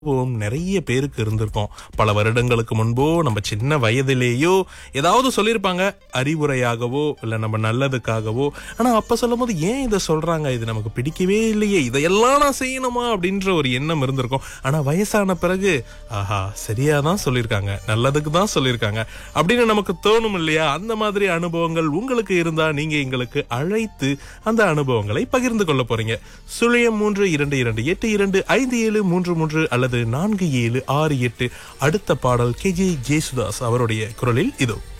அனுபவம் நிறைய பேருக்கு இருந்திருக்கும் பல வருடங்களுக்கு முன்போ நம்ம சின்ன வயதிலேயோ ஏதாவது சொல்லியிருப்பாங்க அறிவுரையாகவோ இல்ல நம்ம நல்லதுக்காகவோ ஆனா அப்ப சொல்லும்போது ஏன் இதை சொல்றாங்க இது நமக்கு பிடிக்கவே இல்லையே இதையெல்லாம் நான் செய்யணுமா அப்படின்ற ஒரு எண்ணம் இருந்திருக்கும் ஆனா வயசான பிறகு ஆஹா சரியா தான் சொல்லியிருக்காங்க நல்லதுக்கு தான் சொல்லியிருக்காங்க அப்படின்னு நமக்கு தோணும் இல்லையா அந்த மாதிரி அனுபவங்கள் உங்களுக்கு இருந்தா நீங்க எங்களுக்கு அழைத்து அந்த அனுபவங்களை பகிர்ந்து கொள்ள போறீங்க சுழியம் மூன்று இரண்டு இரண்டு எட்டு இரண்டு ஐந்து ஏழு மூன்று மூன்று அல்லது நான்கு ஏழு ஆறு எட்டு அடுத்த பாடல் கே ஜே ஜேசுதாஸ் அவருடைய குரலில் இதோ